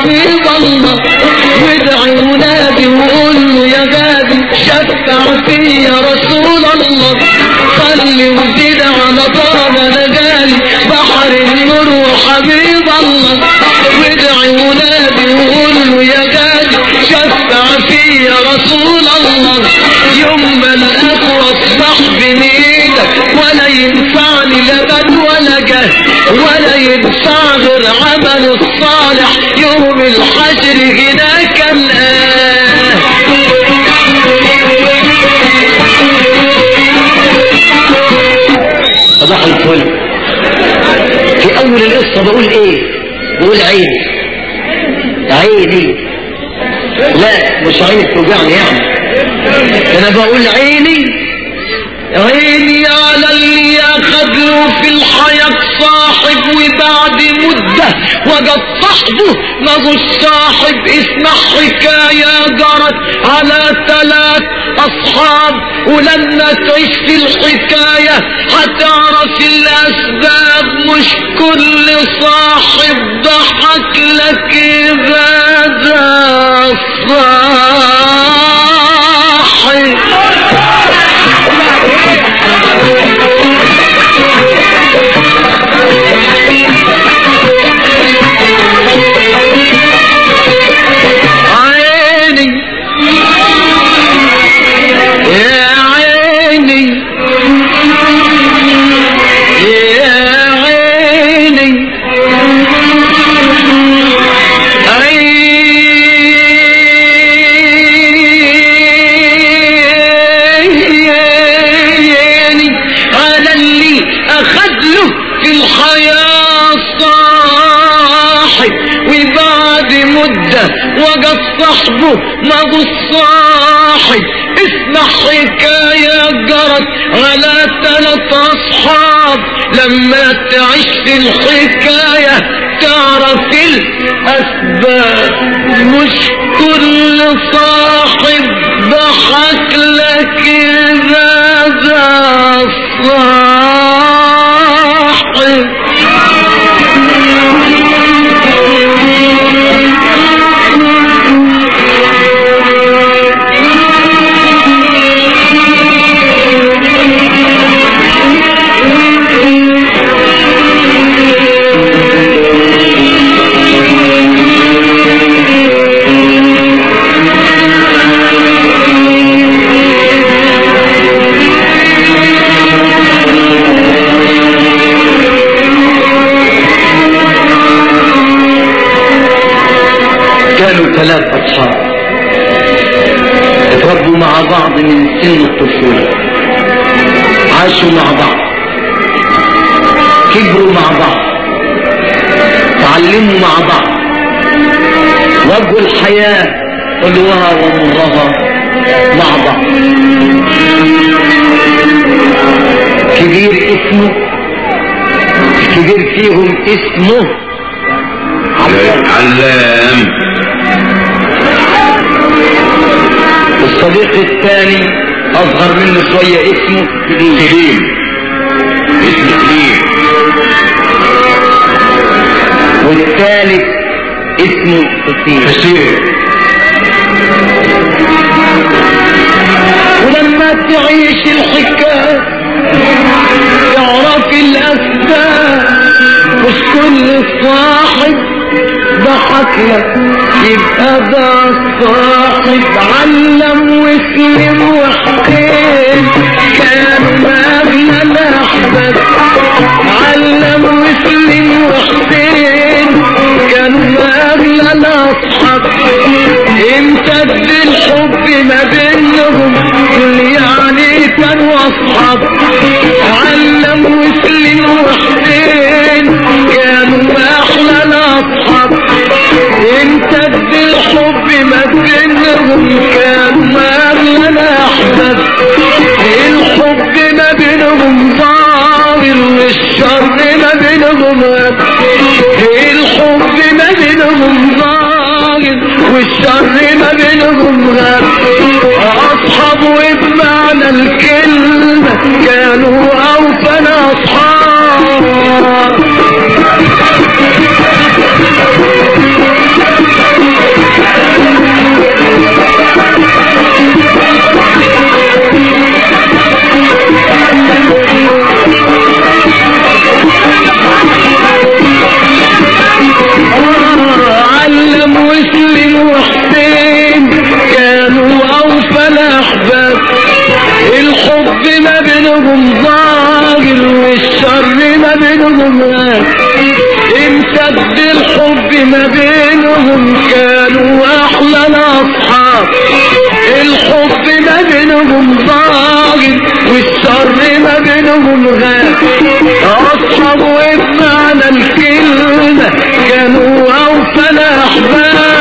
حبيب الله وادعي ونادي وقول له يا غادي شفع في يا رسول الله صلي وزيد على طه انا غالي بحر النور وحبيب الله وادعي ونادي وقول له يا غادي شفع في يا رسول الله يوم ما الأخ واصبح بين ايدك ولا ينفعني لا بد ولا جهل ولا ينفع غير عمل الصالح يوم الحشر هناك الآن صباح الفل في اول القصه بقول ايه بقول عيني عيني لا مش عيني توجعني يعني انا بقول عيني عيني على اللي اخذ له في الحياة صاحب وبعد مدة وجد صاحبه لغو الصاحب اسمع حكاية جرت على ثلاث اصحاب ولما تعيش في الحكاية هتعرف الاسباب مش كل صاحب ضحك لك اذا ده صاحب عيني يا عيني يا عيني عيني على اللي أخذ له في الحياة صاحب وبعد مدة وجد صاحبه مضى الصاحب اسمع حكاية جرت على ثلاث أصحاب لما تعيش في الحكاية تعرف الأسباب مش كل صاحب ضحك لك إذا ذا صاحب كانوا ثلاث أصحاب اتربوا مع بعض من سن الطفولة عاشوا مع بعض كبروا مع بعض تعلموا مع بعض واجهوا الحياة حلوها ومرها مع بعض كبير اسمه الكبير فيهم اسمه علام الصديق الثاني اصغر منه شوية اسمه كبير سليم اسم سليم والثالث اسمه حسين حسين ولما تعيش الحكاية تعرف الأسباب مش كل صاحب ضحك لك يبقى ده صاحب علم وسلم وحكيم كان مغنى الأحباب علم وسلم وحسين كان مغنى الأصحاب امتد الحب ما بينهم يعني كانوا اصحاب علم وسلم وحسين كانوا احلى الاصحاب امتد الحب ما بينهم كانوا اغلى الاحباب الحب ما بينهم ظاهر والشر ما بينهم غاب الحب ما بينهم ظاهر والشر ما بينهم غاب اصحاب وبمعنى الكلمة كانوا اوفى اصحاب بينهم غاب امتد الحب ما بينهم كانوا احلى الاصحاب الحب ما بينهم ضاغط والشر ما بينهم غاب اصحاب وبمعنى الكلمة كانوا اوفى الاحباب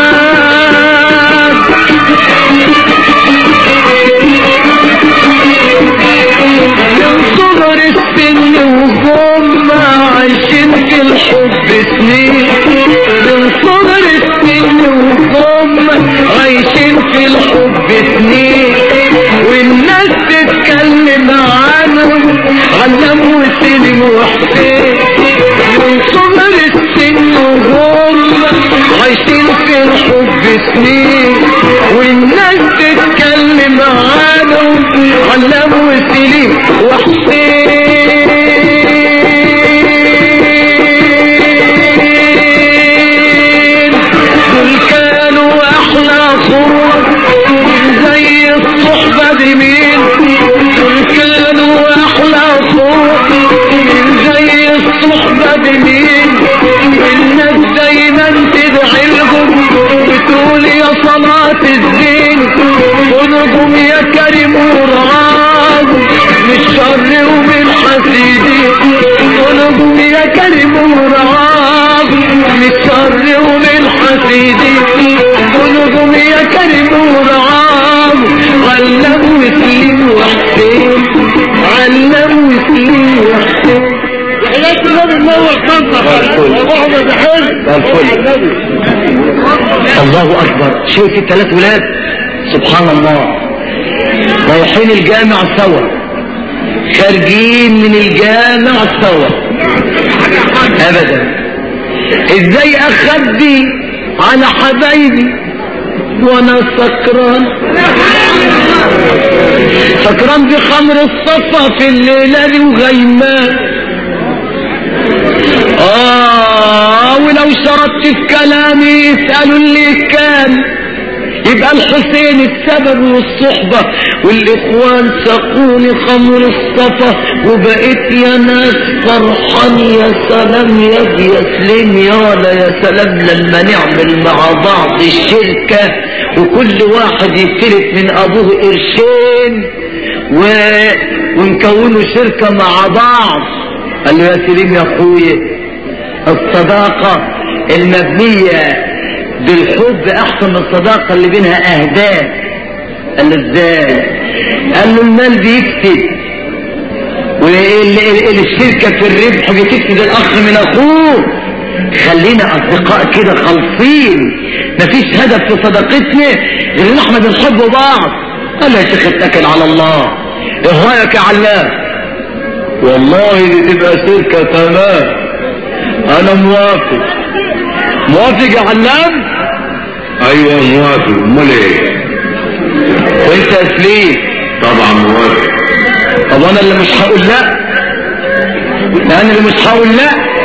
من صغر السن وهم عايشين في الحب سنين من صغر السن وهم عايشين في الحب سنين والناس تتكلم عنهم علم وسلم وحسين من صغر السن وهم عايشين في الحب سنين والناس تتكلم عنهم علم وسلم وحسين دول كانوا احلى صور زي الصحبة دي مين دول كانوا احلى صور زي الصحبة دي مين الناس دايما تدعي لهم بتقول يا صلاة الدين خذهم يا كريم ورعاهم من الشر ومن حسيدين خذهم يا كريم ورعاهم من الشر ومن حسيدين خذهم يا كريم ورعاهم علموا يسلم وحسين علموا يسلم وحسين حياة النبي منور خمسة ومحمد حلو الله اكبر شوف الثلاث ولاد سبحان الله رايحين الجامع سوا خارجين من الجامع سوا ابدا ازاي اخبي على حبايبي وانا سكران سكران بخمر الصفا في الليله دي وغيمان آه ولو شرطت في كلامي يسألوا اللي كان يبقى الحسين السبب والصحبة والإخوان سقوني خمر الصفا وبقيت يا ناس فرحان يا سلام يا دي يا سليم يا ولا يا سلام لما نعمل مع بعض الشركة وكل واحد يفترق من أبوه قرشين و... ونكونوا شركة مع بعض قال له يا سليم يا اخويا الصداقة المبنية بالحب احسن من الصداقة اللي بينها اهداف قال له ازاي قال له المال بيكسب والشركة في الربح بتكسب الاخ من اخوه خلينا اصدقاء كده خالصين مفيش هدف في صداقتنا غير ان احنا بنحب بعض قال له يا شيخ اتكل على الله ايه رايك يا علام والله دي تبقى شركة تمام انا موافق موافق يا علام ايوه موافق امال ايه وانت يا سليم طبعا موافق طب انا اللي مش هقول لا انا اللي مش هقول لا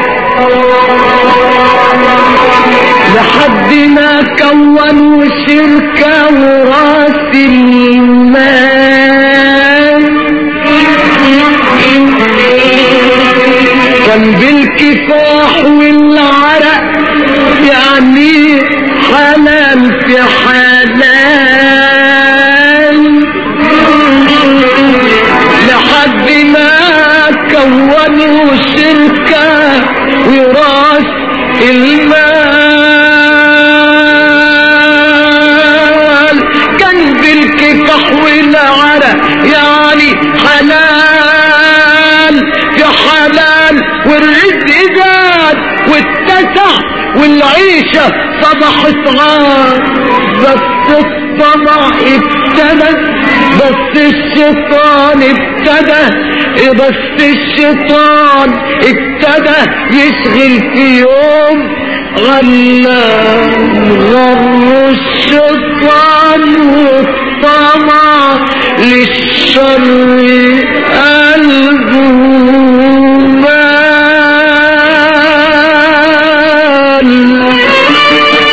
لحد ما كونوا شركة وراس المال كان بالكفاح والعرق يعني حلال في حلال لحد ما كونوا شركة وراس المال كان بالكفاح والعرق يعني حلال في حلال والرزق زاد واتسع والعيشة صبحت غار بس الطمع ابتدى بس الشيطان ابتدى بس الشيطان ابتدى يشغل في يوم غلا غر الشيطان والطمع للشر قلبه مال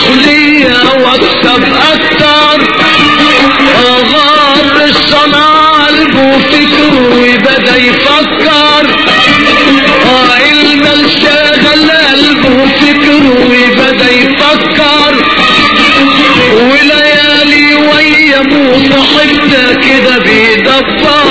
ليا واكسب اكتر غار الصنع قلبه فكره وبدا يفكر اه المال شغل قلبه فكره وبدا يفكر وليالي ويا مو صاحبته كده بيدبر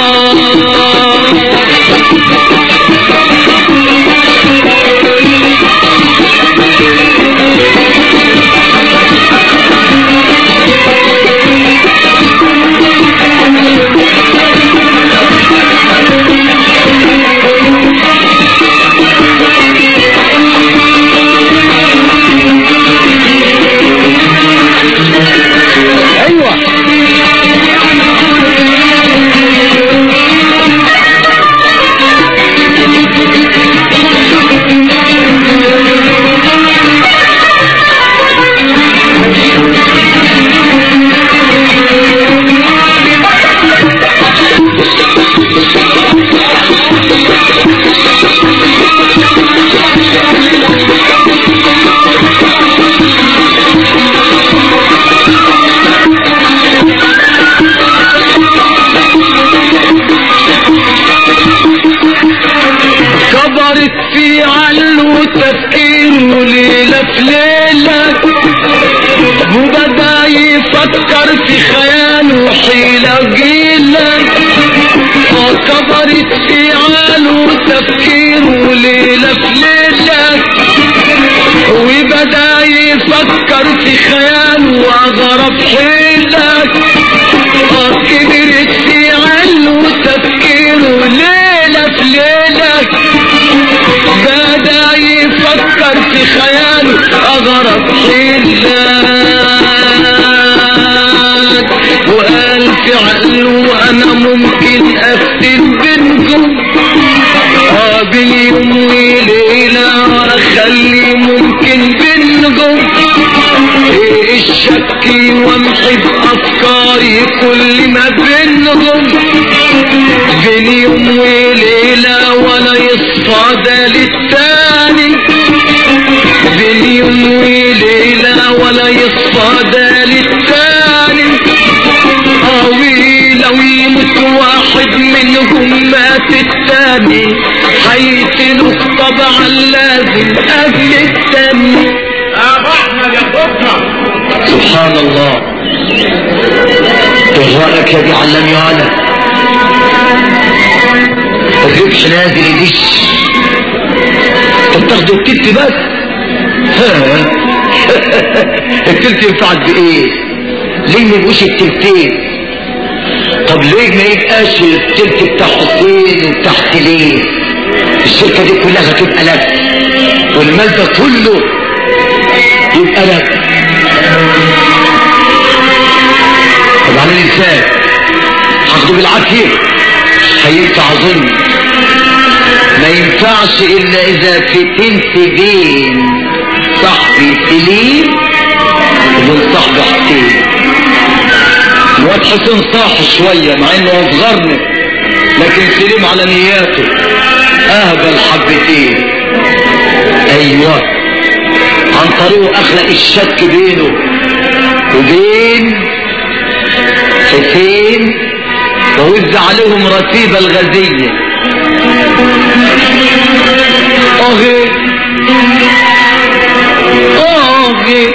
ايوه كبرت في علو تفكيره ليلة في ليلة وبدا يفكر في خياله حيلة جيلة كبرت في علو تفكيره ليلة في ليلة وبدا يفكر في خياله واغرب حيلة كبرت في علو تفكيره ليلة في ليلة بدا يفكر في خياله اغرب حيلات وقال في عقله انا ممكن افتن بينكم اه بين يوم وليلة اخلي ممكن بينكم إيه الشك وامحي بافكاري كل ما بينهم بين يوم وليلة ولا يصفى ده للتاني بين يوم وليلة ولا يصفى ده للتاني قوي لو يموت واحد منهم مات التاني هيقتلوا طبعا لازم قبل التاني ابو احمد يا اخوتنا سبحان الله ايه رايك يا بيعلم يا ولد الربح نازل يدش طب تاخدوا التلت بس ها التلت ينفعك بايه ليه ما يبقوش التلتين طب ليه ما يبقاش التلت بتاع حسين وتحت ليه الشركه دي كلها هتبقى لك والمال ده كله يبقى لك طب عامل ازاي هاخده بالعافيه هينفع اظن ما ينفعش الا اذا فتنت بين صاحبي سليم وبين صاحبي حسين الواد حسين صاح شويه مع انه اصغرني لكن سليم على نياته اهبل حبتين ايوه عن طريقه اخلق الشك بينه وبين حسين ووزع عليهم رتيب الغزية اهي اهي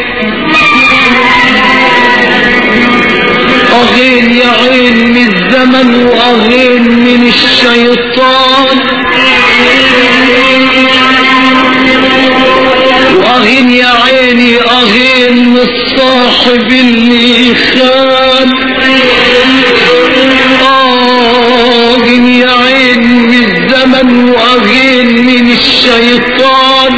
اغين يا عين من الزمن واغين من الشيطان واغين يا عيني اغين من الصاحب اللي خان اغين يا عين من الزمن واغين من الشيطان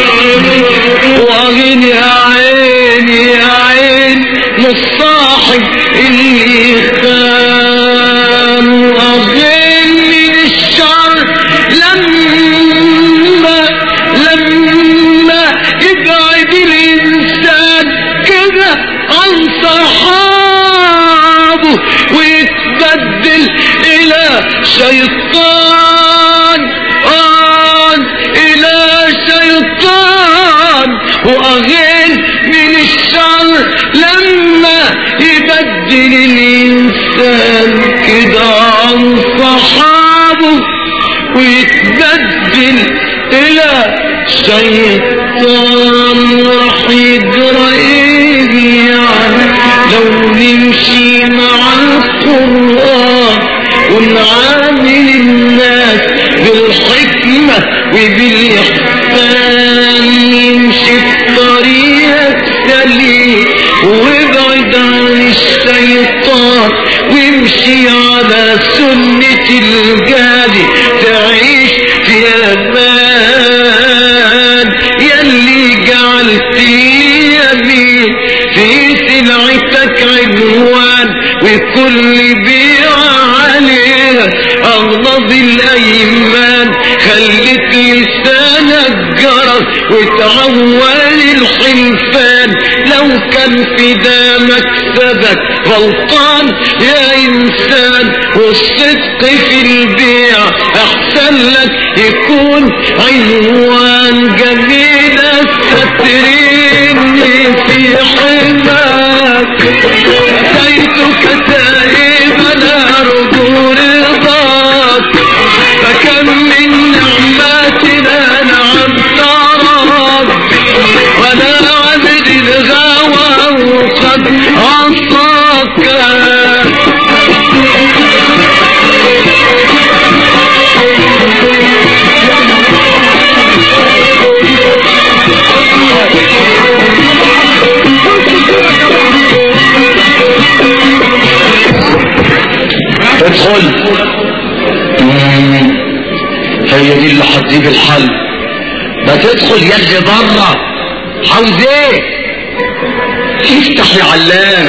واغين يا عين يا عين من الصاحب اللي خان واغين من الشر لما لما يبعد الانسان كده عن صحابه ويتبدل الى شيطان آن الى شيطان واغين من الشر يبدل الإنسان كده عن صحابه ويتبدل إلى شيطان راح يجرى إيه يعني لو نمشي مع القرآن ونعامل الناس بالحكمة وبالإحسان يمشي بطريقك سليم وابعد عن الشيطان وامشي على سنة الجادي تعيش في امان يلي جعلت يمين في سلعتك عنوان وكل بيع عليها اغلظ الايمان خلت لسانك جرس وتعول الحنفان لو كان في ده مكسبك غلطان يا انسان والصدق في البيع احسن لك يكون عنوان جميل ستريني في حماك اتيتك تائبا ارجو رضاك فكم من نعماتنا نعمت ربي ولا عبد الغوى وقد عصاك ادخل مم. هي دي اللي هتجيب الحل ما تدخل يا اللي بره عاوز ايه افتح يا علام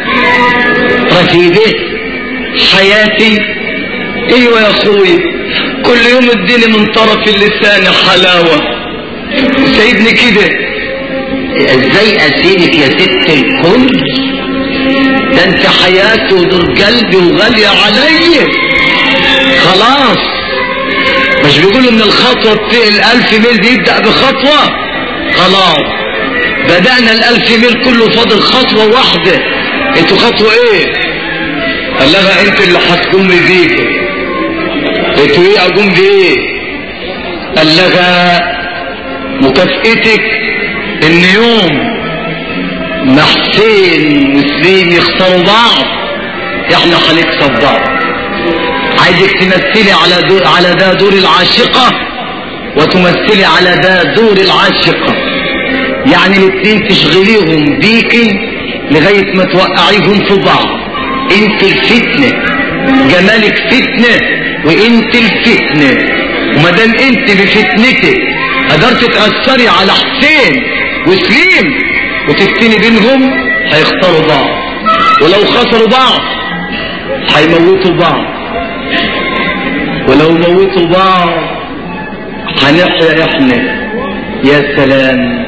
رفيقي حياتي ايوه يا اخوي كل يوم اديني من طرف اللسان حلاوه سيبني كده ازاي اسيبك يا ست الكل ده انت حياتي ودور قلبي وغالية علي خلاص مش بيقولوا ان الخطوة بتاع الالف ميل دي يبدأ بخطوة خلاص بدأنا الالف ميل كله فاضل خطوة واحدة انتوا خطوة ايه قال لها انت اللي هتقوم بيك انتوا ايه اقوم بايه قال لها مكافئتك ان يوم ما حسين وسليم يخسروا بعض احنا هنكسب بعض عايزك تمثلي على دور على ده دور العاشقة وتمثلي على ده دور العاشقة يعني الاتنين تشغليهم بيكي لغاية ما توقعيهم في بعض انت الفتنة جمالك فتنة وانت الفتنة ومادام انت بفتنتك قدرت تأثري على حسين وسليم وتفتني بينهم هيختاروا بعض ولو خسروا بعض هيموتوا بعض ولو موتوا بعض هنحيا احنا يا سلام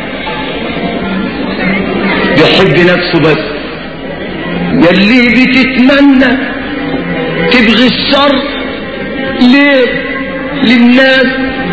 بيحب نفسه بس يلي بتتمنى تبغي الشر ليه للناس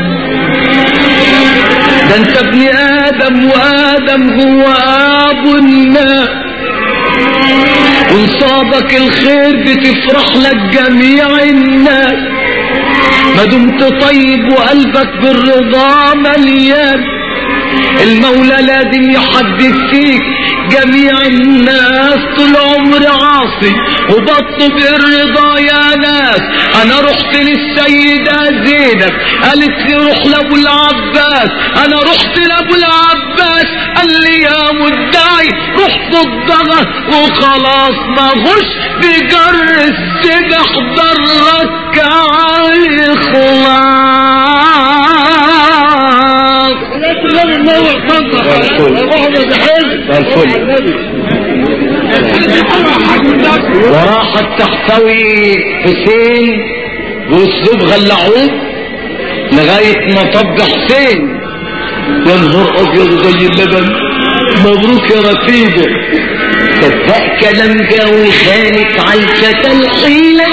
ده انت ابن ادم وادم هو ابو الناس وان صابك الخير بتفرح لك جميع الناس ما دمت طيب وقلبك بالرضا مليان المولى لازم يحدد فيك جميع الناس طول عمري عاصي وبطلب الرضا يا ناس انا رحت للسيدة زينب قالت لي روح لابو العباس انا رحت لابو العباس قال لي يا مدعي روح فضها وخلاص ما غش بجر السبح ضرك على خلاص وراحت تحتوي حسين باسلوب غلعوه لغاية ما طب حسين يا نهار ابيض زي اللبن مبروك يا رفيقه صدق كلام جاوي خانت عيشة الحيلة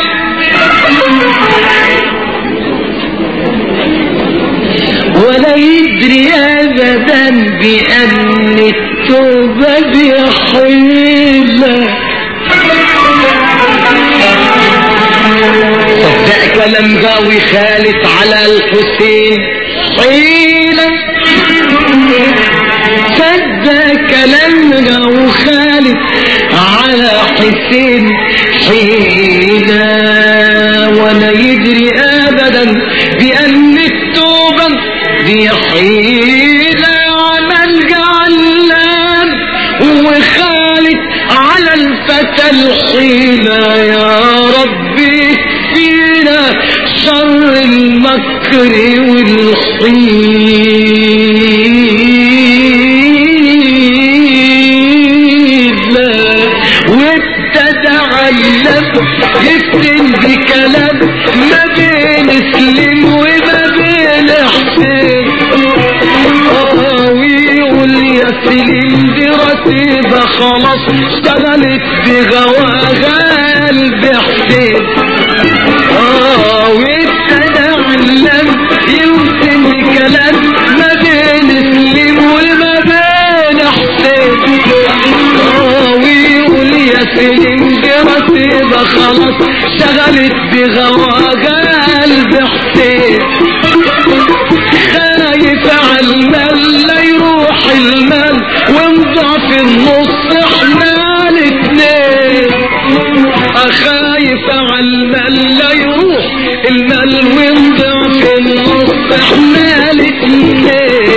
ولا يدري ابدا بان التوبة بحيلة كلام غاوي خالف على الحسين حيلة صدق كلام غاوي خالف على حسين حيلة ولا يدري ابدا بان التوبة دي حيلة عمل جعلان وخالد على الفتى الحيلة يا ربي فينا شر المكر والحيلة وابتدى علم يفتن بكلام ما بين سليم وما بين حسين آه، ويقول يا سليم دي رتيبة خلاص اشتغلت بغواها قلب حسين اه وابتدى علم يوسم كلام ما بين سليم وما بين حسين اه ويقول يا سليم دي رتيبة خلاص شغلت بغواها قلب حسين خايف على المال لا يروح المال ونضع في النص احنا الاتنين اخايف على المال لا يروح المال ونضع في النص احنا الاتنين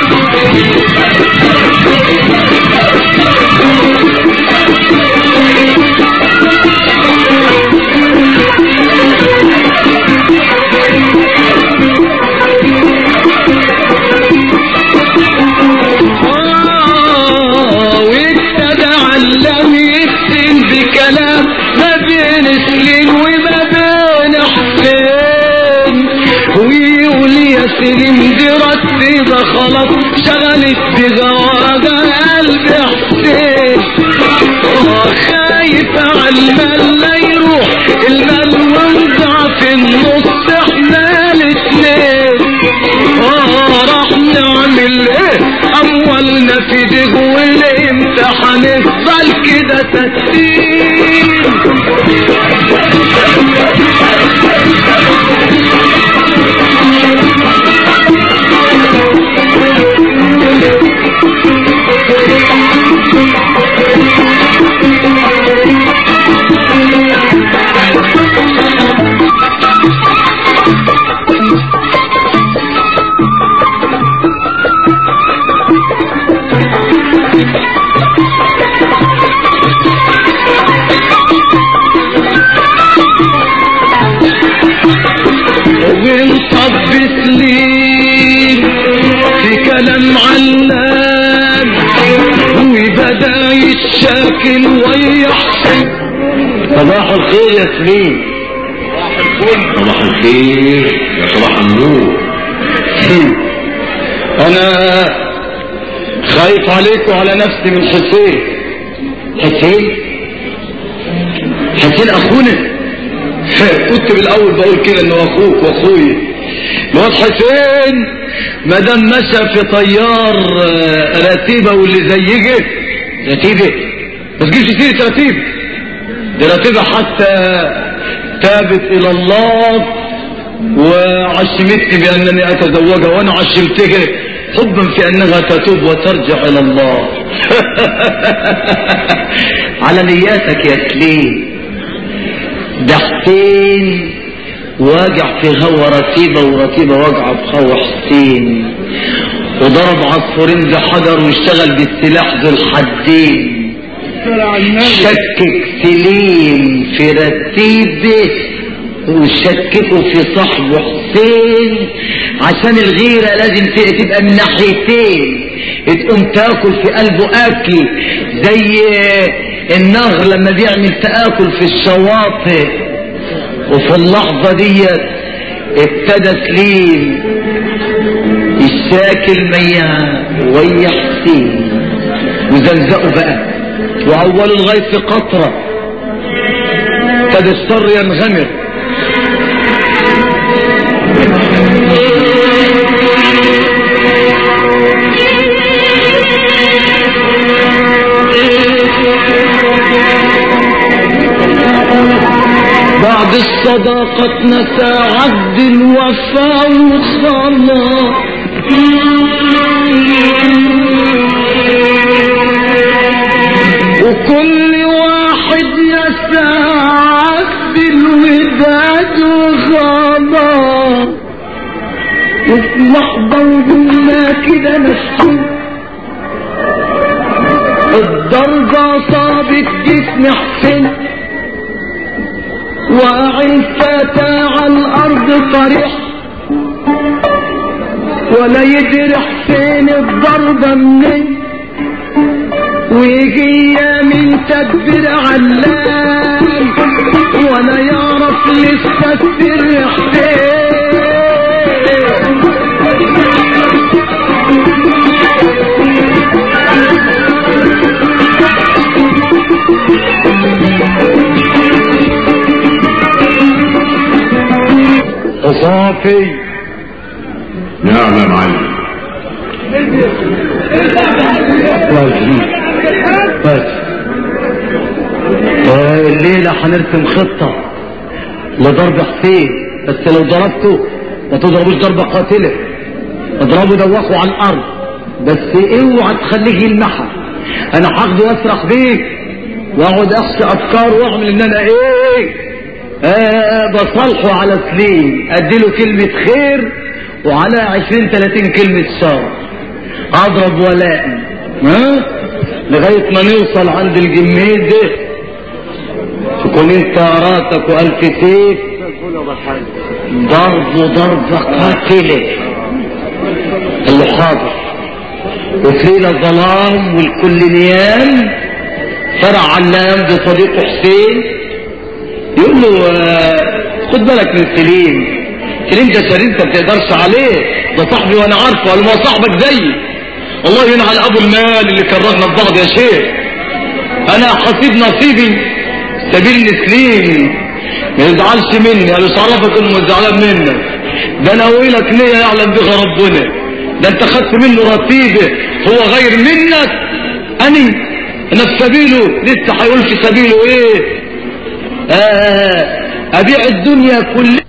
آه، وابتدى علم يفتن بكلام ما بين سليم وما بين حسين ويقول يا سليم دي رتيبة خلاص شغلت بغواها قلب حسين آه، خايف على المال لا يروح المال وانزع في النص احنا الاتنين اه راح نعمل ايه اموالنا في ديك والامتى هنفضل كده تسليم وانصب سليم في كلام علام وبدا يتشاكل ويحسن صباح الخير يا سليم صباح الخير يا صباح النور انا خايف عليك وعلى نفسي من حسين حسين حسين اخونا كنت بالاول بقول كده انه اخوك واخوي الواد حسين ما دام مشى في طيار آه، رتيبه واللي زيجه رتيبه ما تجيبش سيره رتيبه دي رتيبه حتى تابت الى الله وعشمتني بانني اتزوجها وانا عشمتها حبا في انها تتوب وترجع الى الله على نياتك يا سليم ده حسين واجع في هوا رتيبة ورتيبة واجعة في هوا حسين وضرب عصفورين بحجر واشتغل بالسلاح ذو الحدين شكك سليم في رتيبة وشككوا في صاحبه حسين عشان الغيرة لازم ت- تبقى من ناحيتين تقوم تاكل في قلبه اكل زي النهر لما بيعمل تآكل في الشواطئ وفي اللحظة ديت ابتدى سليم الشاكل مياه ويا حسين وزلزقوا بقى وأول الغيث قطرة ابتدى الشر ينغمر بعد الصلاة صداقتنا تعد الوفاء وخلاص وكل واحد يسعد بالوداد وخلاص وفي لحظة وجودنا كده مسكون الضربة صابت جسم حسين وقع الفتى على الأرض طريح ولا يدري حسين الضربة منين ويجي من تدبير علام ولا يعرف لسه السر حسين صافي نعم يا معلم بس آه، الليلة هنرسم خطة لضرب حسين بس لو ضربته ما تضربوش ضربة قاتلة اضربه دوخه على الأرض بس اوعى تخليه يلمحها انا هاخده واسرح بيه واقعد اخشى افكار واعمل ان انا ايه آه بصالحه على سليم اديله كلمة خير وعلى عشرين تلاتين كلمة شر اضرب ولاء ها لغاية ما نوصل عند الجميد ده تكون انت راسك والف سيف ضرب ضربة قاتلة اللي حاضر وفي ليلة ظلام والكل نيام فرع علام بصديقه حسين يقول له آه، خد بالك من سليم سليم ده شرير انت ما بتقدرش عليه ده صاحبي وانا عارفه قال ما هو صاحبك زيي والله ينعل ابو المال اللي كرهنا ببعض يا شيخ انا حسيب نصيبي سبيل سليم ما يزعلش مني انا مش عرفك انه زعلان منك ده انا ويلك ليه يعلم بها ربنا ده انت خدت منه رصيده هو غير منك اني انا في سبيله لسه هيقول في سبيله ايه آه ابيع الدنيا كلها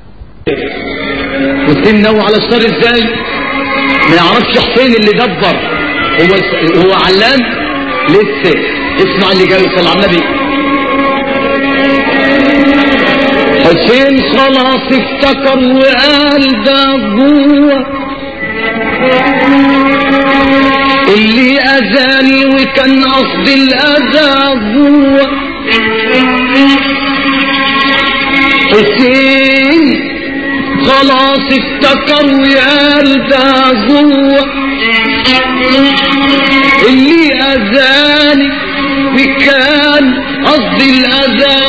مسلم نوع على الشر ازاي ما يعرفش حسين اللي دبر هو هو علام لسه اسمع اللي جاي صلى على النبي حسين خلاص افتكر وقال ده جوه اللي اذاني وكان قصدي الاذى جوه حسين خلاص افتكر وقال ده جوه اللي اذاني وكان قصدي الاذى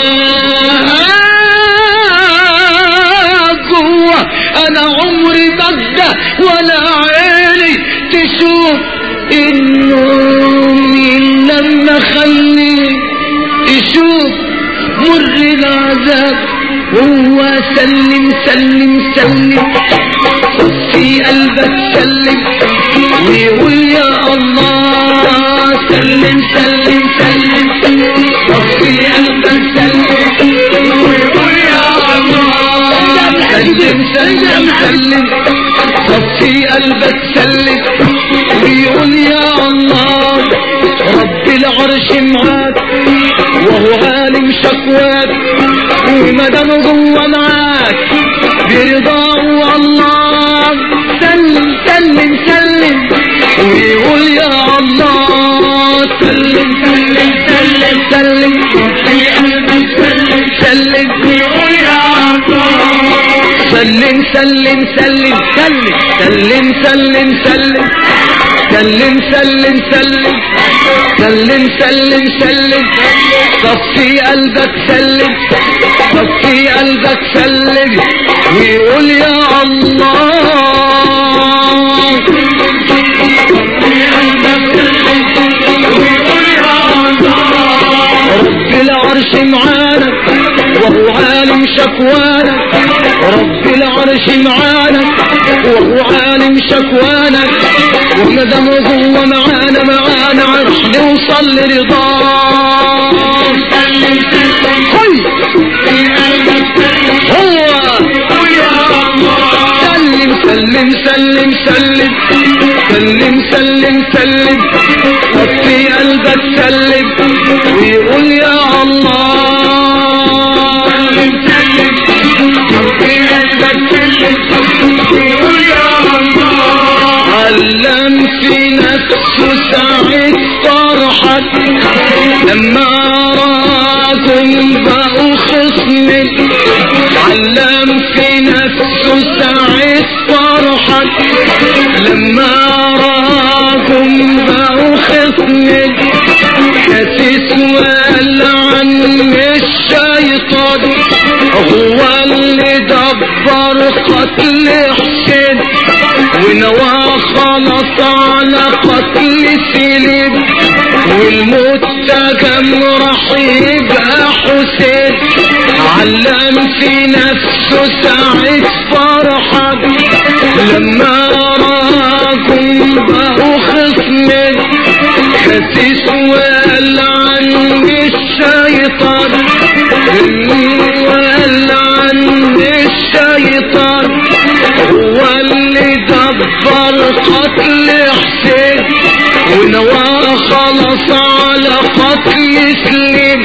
جوه انا عمري ببدا ولا عيني تشوف النوم لما خلي تشوف مر العذاب هو سلم سلم سلم في قلبك سلم ويقول يا الله سلم سلم سلم في قلبك سلم ويقول يا الله سلم سلم سلم في قلبك سلم ويقول يا الله رب العرش معاك وهو عالم شكواك ومدام جوه معاك برضاه الله سلم سلم سلم ويقول يا الله سلم سلم سلم سلم في قلبك سلم سلم ويقول يا الله سلم سلم سلم سلم سلم سلم سلم سلم سلم سلم سلم سلم سلم صفي قلبك سلم صفي قلبك سلم ويقول يا الله رب العرش معانا وهو عالم شكوانا رب العرش معانا وهو عالم شكوانا ومدام هو معانا معانا عرش نوصل لرضاه هوي. هو سلم سلم سلم سلم سلم سلم وفي قلبك سلم ويقول يا الله سلم سلم وفي قلبك سلم ويقول يا الله علم في نفسه ساعة فرحة لما راكم بقوا خصم علم في نفسه ساعة فرحة لما راكم بقوا خصم حسيس وقال عن الشيطان هو اللي دبر قتل حسين ونوى خلص على قتل سليم والمتهم راح يبقى حسين علم في نفسه ساعة فرحة لما راكم بقوا خصمين خسيس وقال عن الشيطان وقال عن الشيطان هو اللي دبر قتل حسين ونوى خلص على قتل سليم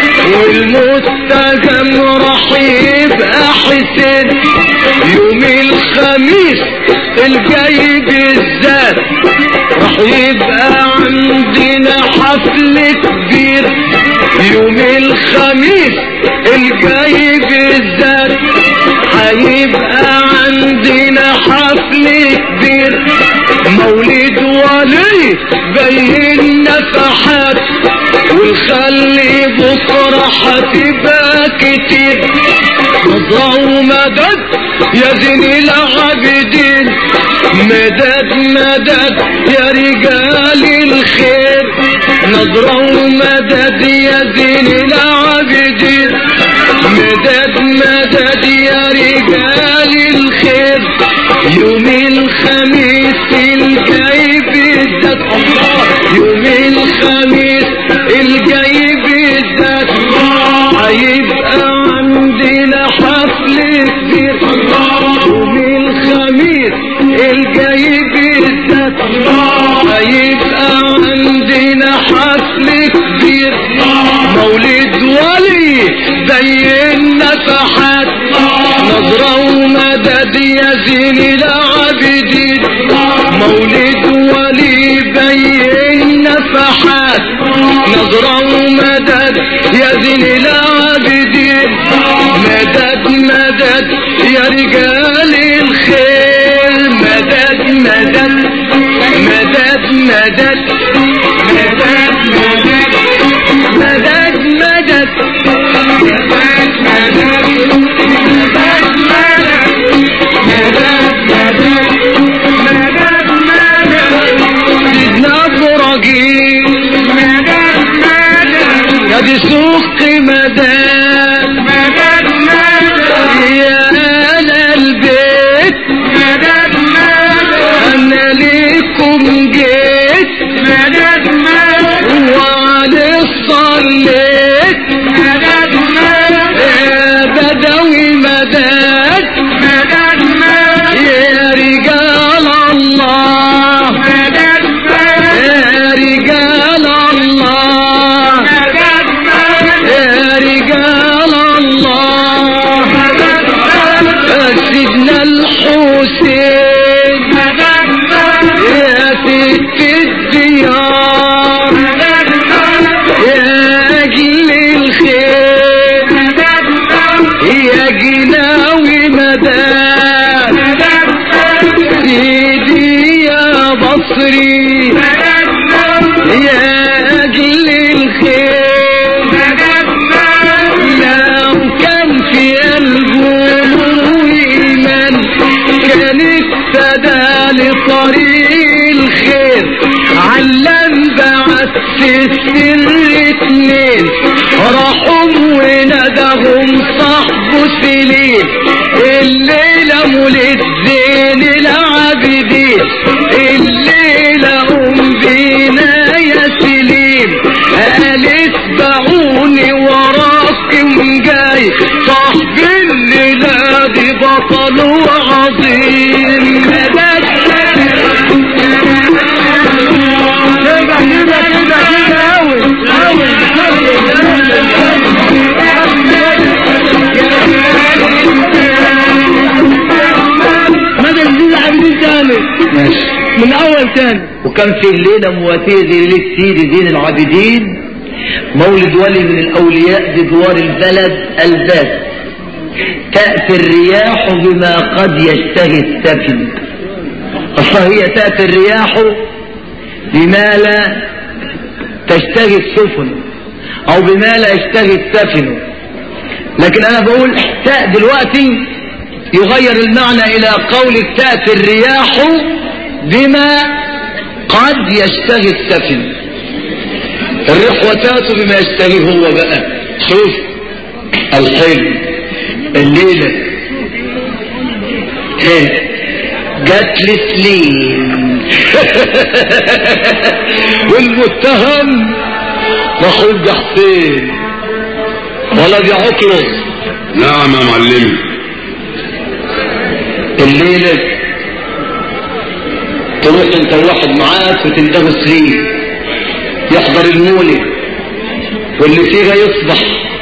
والمتهم راح يبقى حسين يوم الخميس الجاي بالذات راح يبقى عندنا حفل كبير يوم الخميس الجاي بالذات هيبقى عندنا حفل كبير مولد ولي بين نفحات والخلي بكرة هتبقى كتير نظرة ومدد يا زين العابدين مدد مدد يا رجال الخير نظرة ومدد يا زين العابدين مدد مدد يا رجال الخير يوم الخميس الجاي بالذات الله يوم الخميس الجاي بالذات هيبقى عندنا حفل كبير يوم الخميس الجاي بالذات هيبقى عندنا حفل كبير مولد ولي زي النفحات نظرة ومدد يا زين العابدين مولد ولي بين نفحات نظرة ومدد يا زين العابدين مدد مدد يا رجال الخير مدد مدد مدد مدد مدد مدد مدد مدد سيدنا ابراهيم قد سوق مدد يا اهل البيت انا ليكم جيت وعلى صليت يا بدوي مدد يا رجال الله يا رجال الله يا رجال الله سيدنا الحسين يا ست الديار يا أجل الخير يا جناوي مداد سيدي يا بصري يا أجل الخير لو كان في قلبه إيمان كان اهتدى لطريق الخير علم بعت في السر اتنين راحوا وندهم صاحبه سليم الليلة مولد زين العابدين الليلة أم بينا يا سليم قال اسبعوني وراكم جاي صاحب الليلة دي بطل وعظيم تاني وكان في الليلة مواتية زي ليلة سيدي زين العابدين مولد ولي من الأولياء بجوار البلد الباس تأتي الرياح بما قد يشتهي السفن أصلا هي تأتي الرياح بما لا تشتهي السفن أو بما لا يشتهي السفن لكن أنا بقول تاء دلوقتي يغير المعنى إلى قول تأتي الرياح بما قد يشتهي السفن الريح وتاتوا بما يشتهي هو بقى شوف الحلم الليلة ايه جات لي سليم والمتهم مخرج حسين ولد عطلس نعم يا معلمي الليلة تروح انت واحد معاك وتندغ سليم يحضر المولد واللي فيها يصبح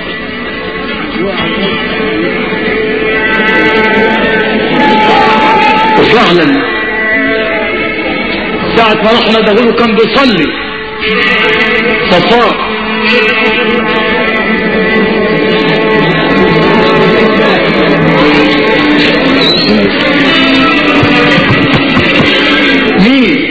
وفعلا ساعة ما رحنا داوود كان بيصلي صفاء مين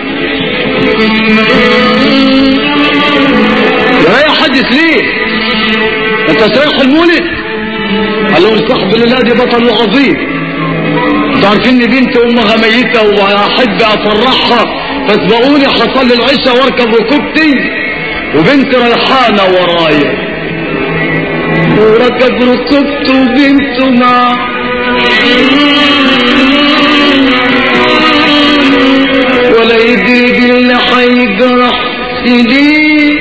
يا حدث ليه انت سايق المولد قال لهم صاحب الله دي بطل عظيم انتوا عارفين ان بنت امها ميتة واحب افرحها فاسبقوني حصل لي العشاء واركب ركوبتي وبنت ريحانة ورايا وركب ركوبته وبنته معاه ولا يدري اللي هيجرح سنين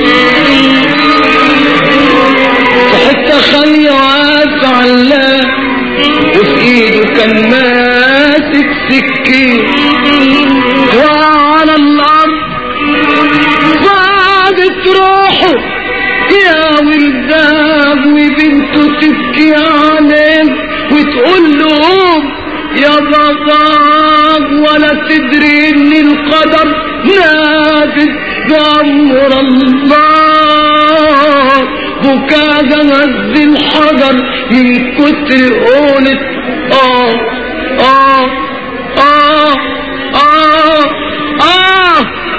في حتة خالية وعاف علاه وفي ايده كان ماسك سكين وعلى الارض بعدت روحه يا ولدان وبنته تبكي عليه وتقول له قوم يا بابا ولا تدري ان القدر نافذ بأمر الله بكاء هز الحجر من كتر قولة اه اه اه اه اه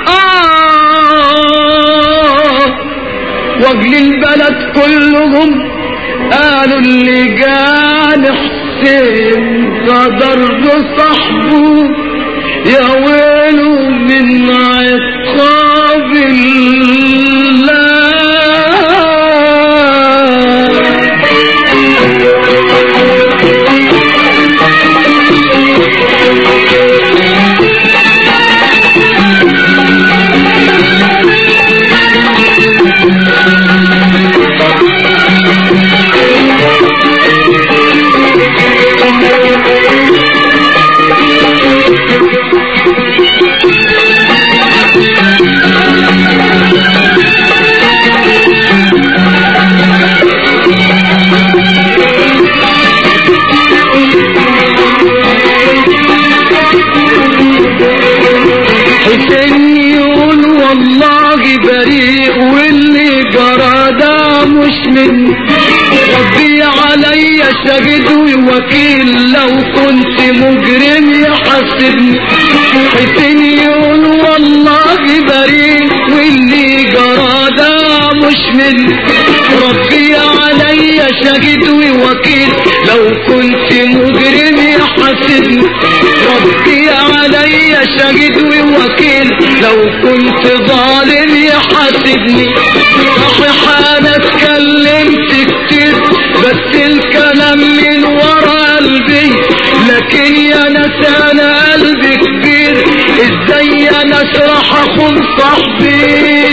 اه واجل البلد كلهم قالوا اللي جان حسين غدر بصاحبه يا ويله من عقاب الله حسين يقول والله بريء واللي جرى ده مش من ربي علي شهد ووكيل لو كنت مجرم يحاسبني حسين يقول والله بريء واللي جرى ده مش من ربي علي شهد ووكيل لو كنت مجرم يحاسبني ربي علي شهد ووكيل لو كنت ظالم يحاسبني صحيح انا اتكلمت كتير بس الكلام من ورا قلبي لكن يا ناس انا قلبي كبير ازاي انا اشرح اخون صاحبي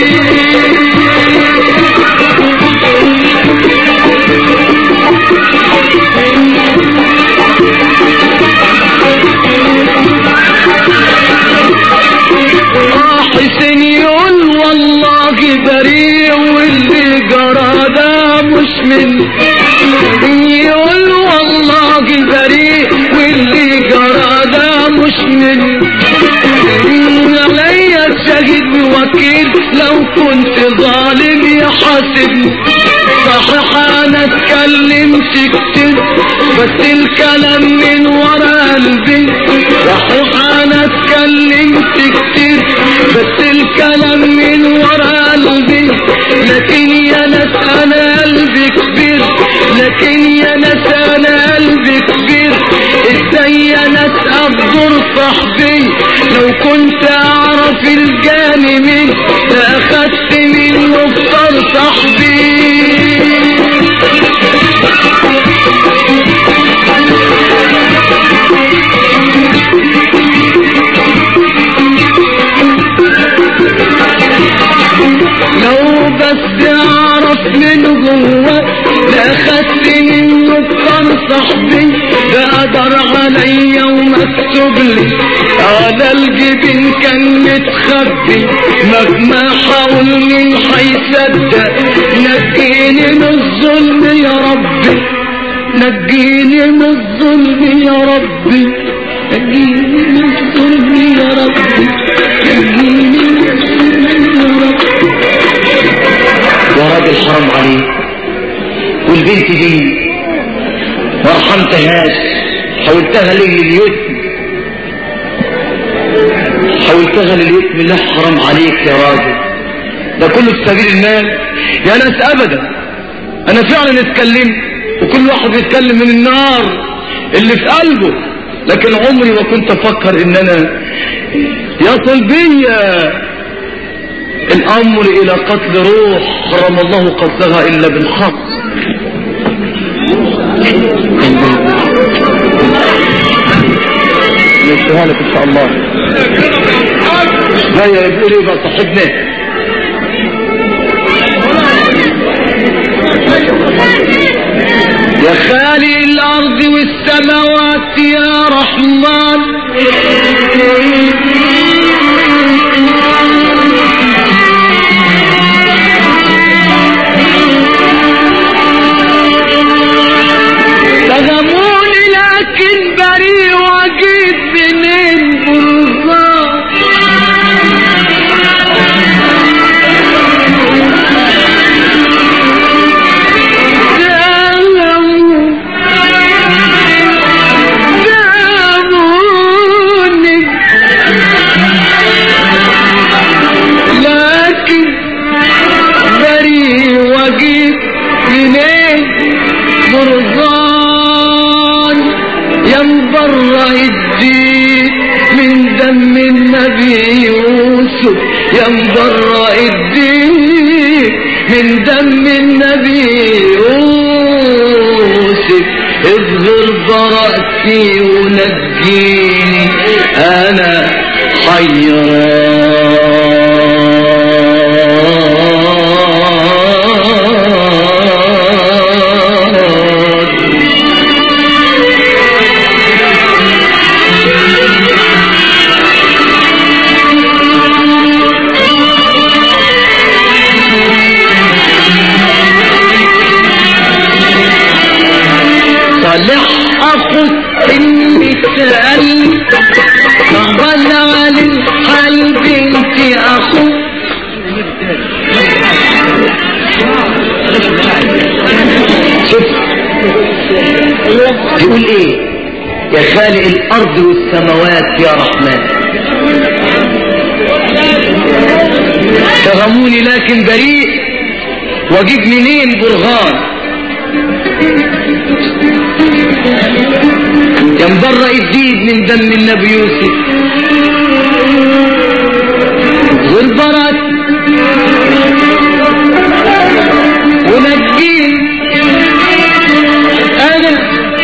حسين يقول والله بريء واللي جرى ده مش من يقول والله بريء واللي جرى ده مش من كنت ظالم يحاسبني صحيح انا اتكلمت كتير بس الكلام من ورا قلبي صحيح انا اتكلمت كتير بس الكلام من ورا قلبي لكن يا ناس انا قلبي كبير لكن يا ناس انا قلبي كبير ازاي يا ناس ابدر صاحبي لو كنت اعرف الجاني مين لاخدت منه افطر صاحبي لو بس اعرف من جوه لاخدت منه افطر صاحبي ده قدر عليا ومكتوب لي على الجبين كان متخبي مهما حاول مين هيصدق نجيني من الظلم يا ربي نجيني من الظلم يا ربي نجيني من الظلم يا ربي نجيني من الظلم يا ربي يا راجل حرام عليك والبنت دي ما رحمتهاش حولتها لي لليتم حولتها لليتم لا حرام عليك يا راجل ده كله في سبيل المال يا ناس ابدا انا فعلا اتكلمت وكل واحد بيتكلم من النار اللي في قلبه لكن عمري ما كنت افكر ان انا يصل بيا الامر الى قتل روح حرم الله قتلها الا بالخط نشتها لك ان شاء الله جاي بيقول ايه بقى صاحبنا يا خالق الارض والسماوات يا رحمن فهموني لكن بريء واجيب منين برزاق لكن بريء واجيب منين برزان ينبر الدين من دم النبي يوسف ينبر الدين من دم النبي يوسف اظهر براءتي ونجيني انا حيران صالح اخو اللي سأل صعبان على الحال بنتي اخو شوف يقول ايه يا خالق الارض والسماوات يا رحمن تهموني لكن بريء واجيب منين برهان ينبرأ الديد من دم النبي يوسف والبرد ونجيني انا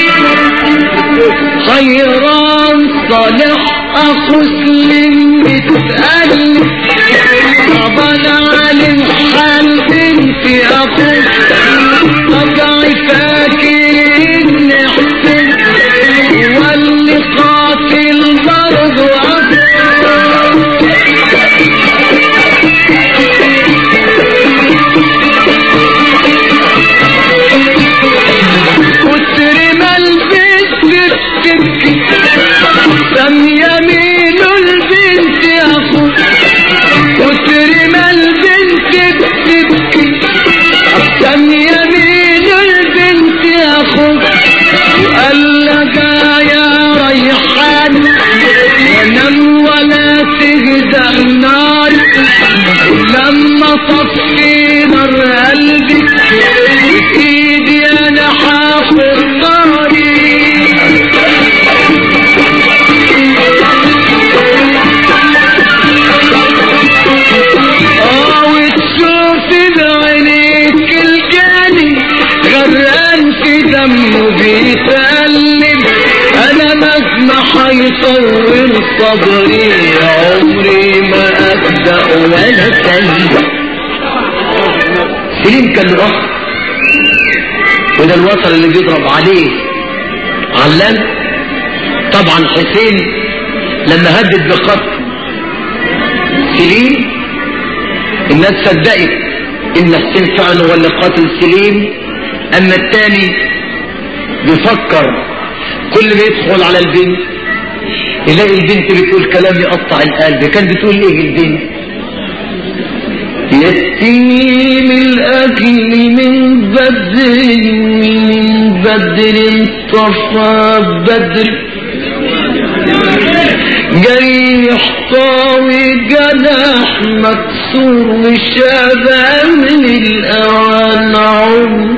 خيران صالح اخو سليم بتسألني طبعا على الحال بنتي اخو رجعي فاكر ان حسن واللي قاتل برضو اخو كتر ما البنت بتبكي دم يمين البنت يا اخو كتر ما البنت بص بعينيك الجاني غرقان في دمه بيتألم انا مهما هيطول صبري عمري ما ابدأ ولا اسلم سليم كان له اخ وده الوتر اللي بيضرب عليه علام طبعا حسين لما هدد بقتل سليم الناس صدقت ان حسين فعلا هو اللي قاتل سليم اما التاني بيفكر كل ما يدخل على البنت يلاقي البنت بتقول كلام يقطع القلب كان بتقول ايه البنت يتيم الاكل من بدر من بدر طفى بدر جريح طاوي جناح مكسور وشابع من الاوان عمر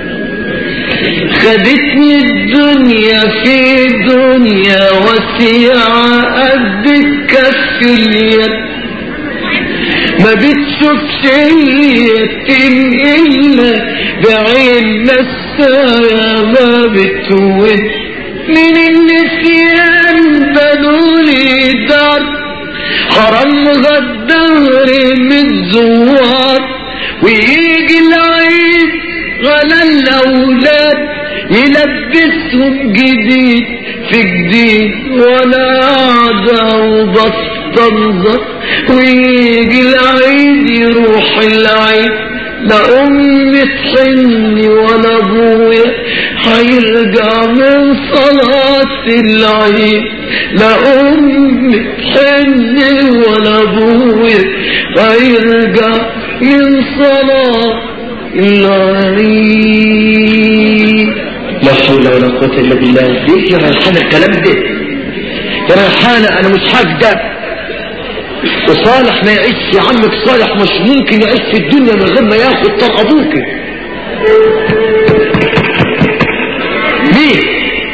خدتني الدنيا في دنيا وسيعة قد كف اليد ما بتشوفش اليتيم الا بعين نسايا ما بتود من النسيان بنولي دار حرام غدار من زوار ويجي العيد غلا الاولاد يلبسهم جديد في جديد ولا عدا وبستنظر ويجي العيد يروح العيد لا امي تحني ولا ابويا هيرجع من صلاة العيد لا امي تحني ولا ابويا هيرجع من صلاة العيد لا حول ولا قوة الا بالله ليه يا ريحانة الكلام ده يا ريحانة انا مش هكدب وصالح ما يعيش يا عمك صالح مش ممكن يعيش في الدنيا من غير ما ياخد طاق ابوك ليه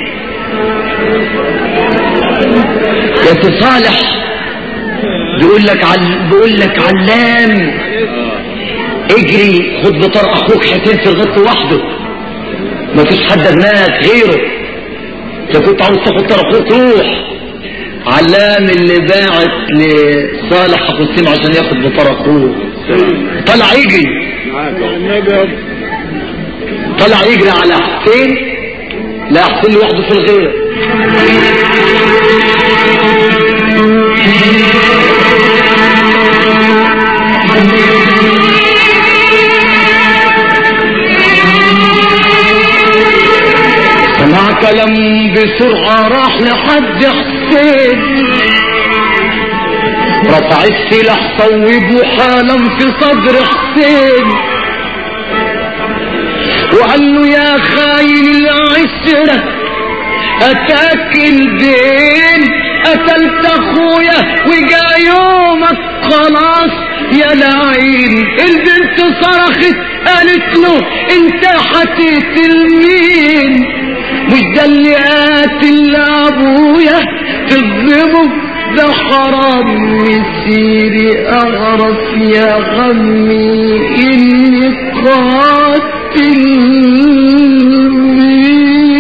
يا سي صالح بيقول لك عل... بيقول لك علام اجري خد بطار اخوك حسين في الغط وحده مفيش حد هناك غيره لو كنت عاوز تاخد طار اخوك روح علام اللي باعت لصالح ابو سيم عشان ياخد بطار اخوه طلع يجري طلع يجري على حسين لا حسين لوحده في الغير سمع كلام بسرعة راح لحد حسين رفع السلاح صوبه حالا في صدر حسين وقال له يا خاين العشرة اتاك الدين قتلت اخويا وجا يومك خلاص يا لعين البنت صرخت قالت له انت هتقتل مين مش ده اللي قاتل ابويا تظلمه ده حرام مسيري اعرف يا غمي اني قاتل مين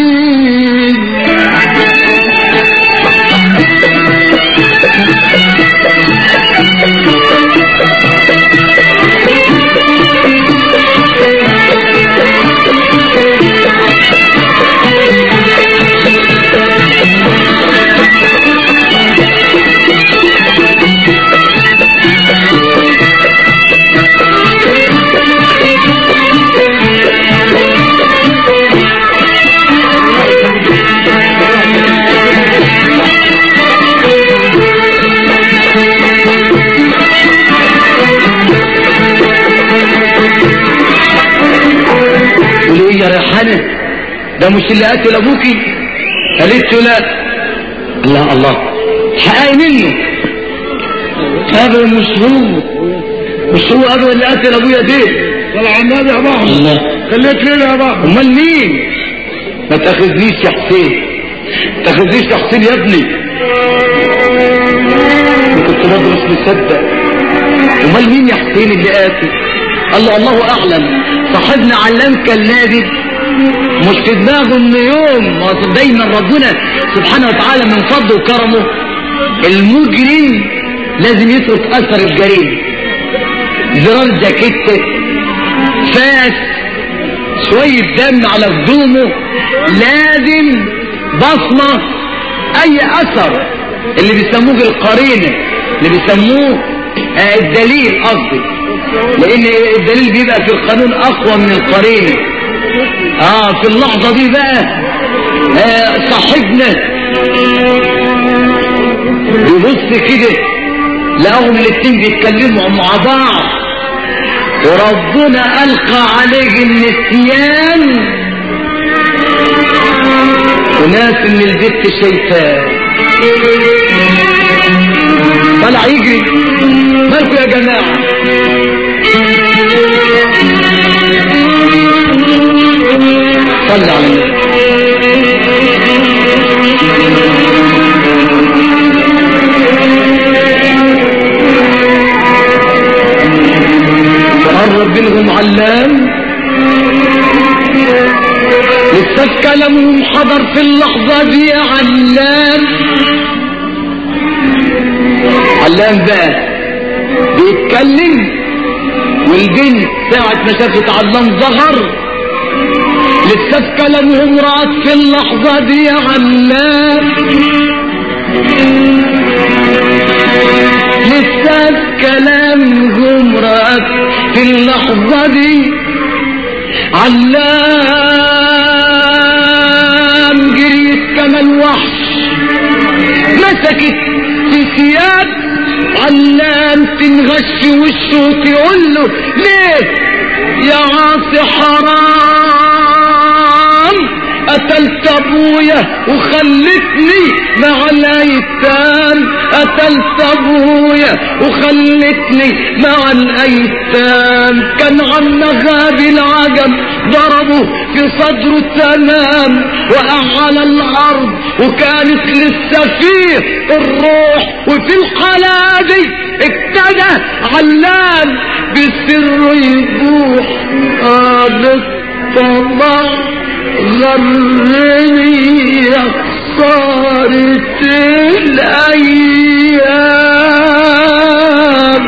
قولوا ايه يا ريحانة ده مش اللي قتل ابوكي قالت له لا الله الله حقاي منه ابدا مش هو مش هو ابدا اللي قتل ابويا ده طلع النبي يا بابا الله خليك لنا يا بابا امال مين ما تاخذنيش يا حسين ما تاخذنيش يا حسين يا ابني أنا كنت برضه مش مصدق امال مين يا حسين اللي قاتل قال له الله اعلم صاحبنا علام كان نادي مش في دماغه ان يوم ما هو دايما ربنا سبحانه وتعالى من فضله وكرمه المجرم لازم يترك اثر الجريمه زرار جاكيته فاس شوية دم على هدومه لازم بصمة اي اثر اللي بيسموه القرينة اللي بيسموه آه الدليل قصدي لان الدليل بيبقى في القانون اقوى من القرينة اه في اللحظة دي بقى آه صاحبنا بيبص كده لقاهم الاتنين بيتكلموا مع بعض وربنا ألقى عليه النسيان وناس ان البت شايفاه طلع يجري مالكوا يا جماعة صلى على النبي وقرب منهم علام لسه كلامهم حضر في اللحظة دي يا علام علام بقى بيتكلم والبنت ساعة ما شافت علام ظهر لسه في كلامهم رأت في اللحظة دي يا علام لسه في كلامهم رأت في اللحظة دي علام جريت كما الوحش مسكت في ثياب علام تنغش وشه تقول له ليه يا عاصي حرام قتلت ابويا وخلتني مع الايتام قتلت ابويا وخلتني مع الايتام كان عم غابي العجم ضربه في صدره تمام وقع على الارض وكانت لسه فيه الروح وفي الحالة دي ابتدى علام بسر يبوح قال الطمع غرني يا خسارة الأيام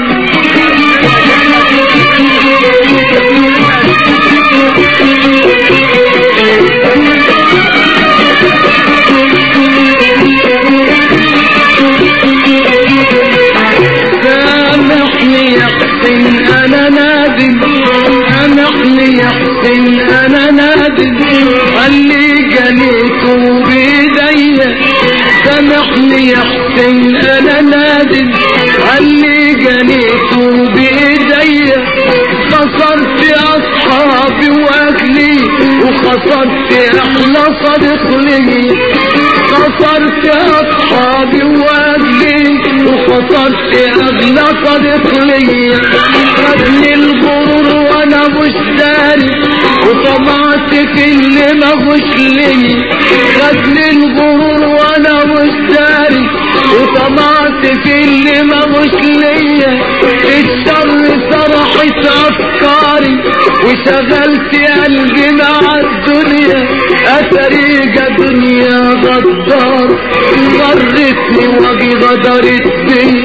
سامحني يا حسين انا نادم سامحني يا حسين انا نادم خلي جنيته بايديا سامحني يا حسين انا نادم خلي جنيته بايديا خسرت اصحابي واهلي وخسرت احلى صديق لي خسرت اصحابي واهلي وخسرت اغلى صديق لي خدني الغرور وانا مش داري وطمعت في اللي ما غش لي خدني الغرور وانا مش داري وطمعت في اللي ما غش ليا الشر سرحت افكاري وشغلت قلبي مع الدنيا اتريق دنيا غدار غرتني وجي غدرت بي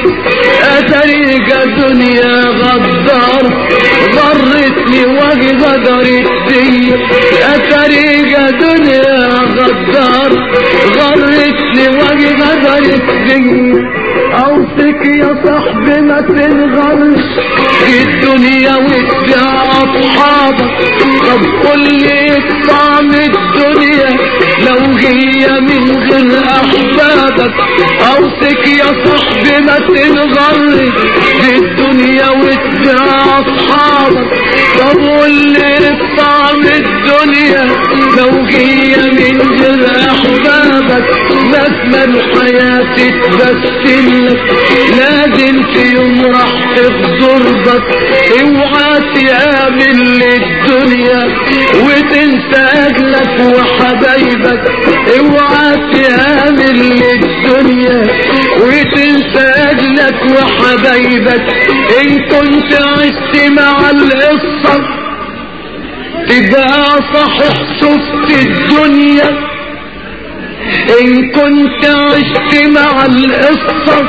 اتريق دنيا غدار غرتني وجي غدرت بي اتريق دنيا غدار غرتني وجي غدرت بي اوصيك يا صاحبي ما تنغرش في الدنيا وادعى اصحابك طب قول لي طعم الدنيا لو هي من غير احبابك اوصيك يا صاحبي ما تنغرش في الدنيا وادعى اصحابك طب قول لي طعم الدنيا لو هي من غير احبابك مهما الحياة تتبسم لك لازم في يوم راح تغضربك اوعى تآمن للدنيا وتنسى اهلك وحبايبك اوعى تآمن للدنيا وتنسى اهلك ولادك وحبايبك ان كنت عشت مع القصة تبقى صحيح شفت الدنيا ان كنت عشت مع القصة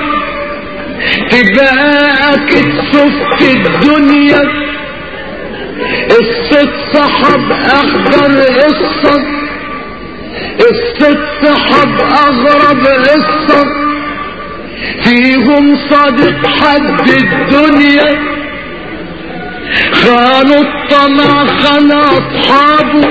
تبقى اكيد شفت الدنيا الست صحب اخضر قصة الست صحب اغرب قصة فيهم صادق حد الدنيا خانوا الطمع خان اصحابه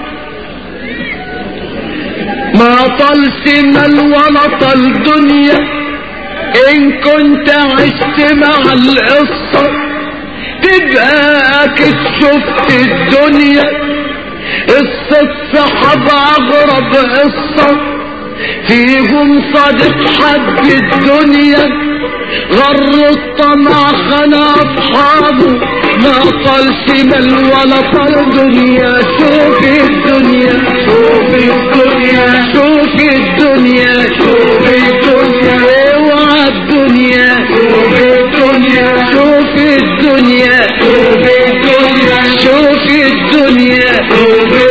ما طل سمل ولا طل دنيا ان كنت عشت مع القصة تبقى اكيد شفت الدنيا قصة صحاب اغرب قصة فيهم صادق حد الدنيا غر الطمع خنا اصحابه ما طال شمال ولا طال دنيا شوف الدنيا شوف الدنيا شوف الدنيا شوف الدنيا اوعى الدنيا شوف الدنيا شوف الدنيا شوف الدنيا شوف الدنيا شوف